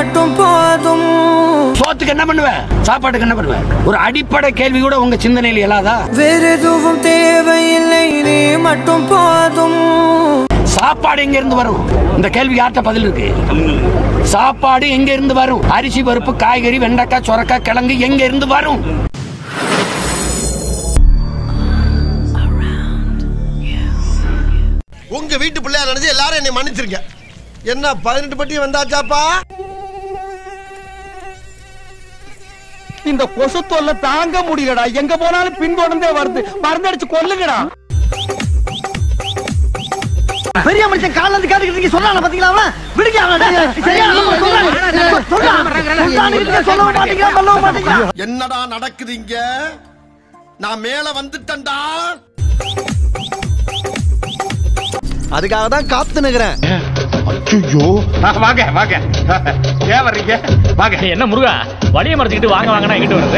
மட்டும் போதும் சோத்துக்கு என்ன பண்ணுவ சாப்பாட்டுக்கு என்ன பண்ணுவ ஒரு அடிப்படை கேள்வி கூட உங்க சிந்தனையில் இல்லாதா வேற எதுவும் தேவையில்லை நீ மட்டும் போதும் சாப்பாடு எங்க இருந்து வரும் இந்த கேள்வி யார்கிட்ட பதில் இருக்கு சாப்பாடு எங்க இருந்து வரும் அரிசி பருப்பு காய்கறி வெண்டைக்காய் சொரக்காய் கிழங்கு எங்க இருந்து வரும் உங்க வீட்டு பிள்ளையா நினைச்சு எல்லாரும் என்னை மன்னிச்சிருங்க என்ன பதினெட்டு பட்டி வந்தாச்சாப்பா இந்த கொசு தொல்லை தாங்க முடியலடா எங்க போனாலும் பின்தொடர்ந்தே வருது மருந்தடிச்சு கொல்லுங்கடா பெரிய மனுஷன் கால இருந்து கேட்டுக்கிட்டு இருக்கீங்க சொன்னால பாத்தீங்களா அவன் விடுங்க அவன் சரியா சொல்ல மாட்டீங்களா சொல்ல மாட்டீங்களா என்னடா நடக்குது இங்க நான் மேல வந்துட்டேன்டா அதுக்காக தான் காத்து நிக்கிறேன் வாங்க வாங்க ஏன் வர்றீங்க வாங்க என்ன முருகா வழிய மறைச்சிக்கிட்டு வாங்க வாங்கனா எங்கிட்ட வருது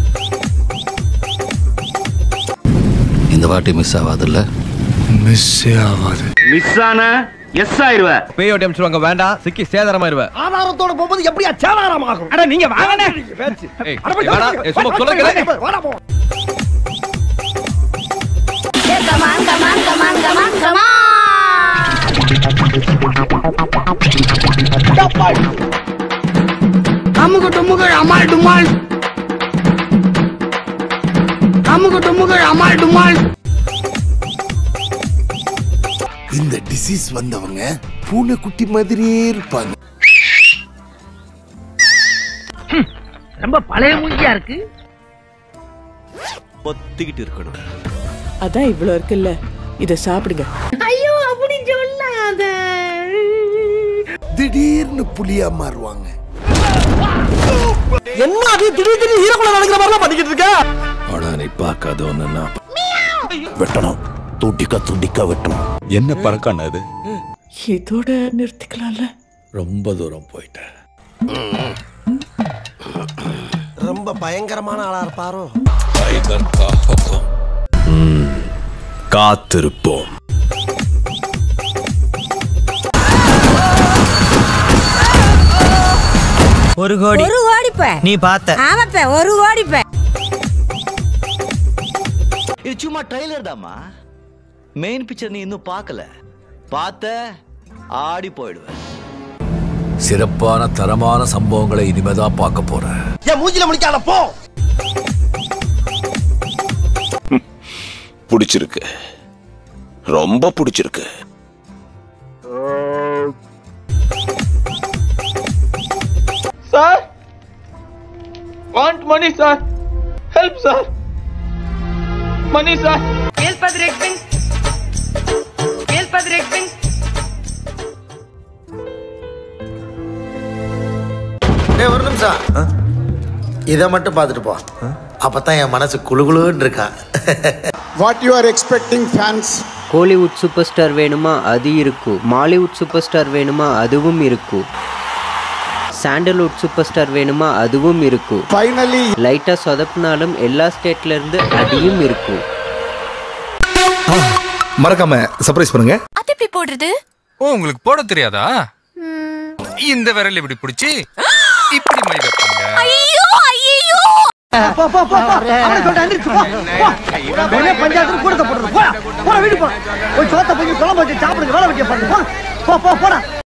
இந்த வாட்டி மிஸ் ஆகாதுல்ல மிஸ் ஆன எஸ் ஆயிருவ பேயோட்டி அமிச்சுவாங்க வேண்டாம் சிக்கி சேதாரமாயிருவ ஆதாரத்தோட போகும்போது எப்படியா சேதாரம் ஆகும் அட நீங்க வாங்கனே சும்மா சொல்லுங்க Come on, come on, come on, come on, come on. அமுகு டுமுகள் அமால் டுமால் அமுகு டுமுகள் அமால் டுமால் இந்த டிசீஸ் வந்தவங்க பூனைக்குட்டி மாதிரியே இருப்பாங்க ரொம்ப பழைய மூஞ்சியா இருக்கு ஒத்திக்கிட்டு இருக்கணும் அதான் இவ்வளவு இருக்குல்ல இத சாப்பிடுங்க ஐயோ அப்படி சொல்லாத திடீர்னு புலியா மாறுவாங்க என்ன அது திடீர் திடீர் ஹீரோக்குள்ள நடக்கிற மாதிரி பண்ணிக்கிட்டு இருக்க ஆனா நீ பார்க்காத ஒண்ணுன்னா வெட்டணும் துடிக்க துடிக்க வெட்டணும் என்ன பறக்கான அது இதோட நிறுத்திக்கலாம்ல ரொம்ப தூரம் போயிட்டேன் ரொம்ப பயங்கரமான ஆளா இருப்பாரோ காத்திருப்போம் ஒரு கோடி ஒரு கோடிப்ப நீ பார்த்த ஆமாப்ப ஒரு கோடிப்ப இது சும்மா ட்ரைலர் தாமா மெயின் பிக்சர் நீ இன்னும் பார்க்கல பார்த்த ஆடி போயிடுவேன் சிறப்பான தரமான சம்பவங்களை இனிமேதான் பார்க்க போறேன் என் மூஞ்சில முடிக்காத போ பிடிச்சிருக்கு ரொம்ப பிடிச்சிருக்கு sir want money sir help sir money sir டேய் ஒரு நிமிஷம் இதை மட்டும் பார்த்துட்டு போ அப்பதான் என் மனசு குளுகுளுன்னு இருக்கான் what you are expecting fans Kollywood super star வேணுமா அது இருக்கும் மாலிவுட் சூப்பர் ஸ்டார் வேணுமா அதுவும் இருக்கும் சாண்டல்வுட் சூப்பர் ஸ்டார் வேணுமா அதுவும் இருக்கும் ஃபைனலி லைட்டாக சொதப்பினாலும் எல்லா ஸ்டேட்ல இருந்து அடியும் இருக்கும் மறக்காம சர்ப்ரைஸ் பண்ணுங்க அது எப்படி போடுறது ஓ உங்களுக்கு போட தெரியாதா இந்த விரல் இப்படி பிடிச்சி இப்படி மை வைப்பாங்க ஐயோ ஐயோ போ போ போ போ அவனை சொல்லிட்டு எந்திரிச்சு போ போ உடனே பஞ்சாயத்துல கூடத்தை போடுறது போடா போடா வீடு போ போய் சோத்த போய் குழம்பு வச்சு சாப்பிடுங்க வேலை வைக்க பாருங்க போ போ போ போடா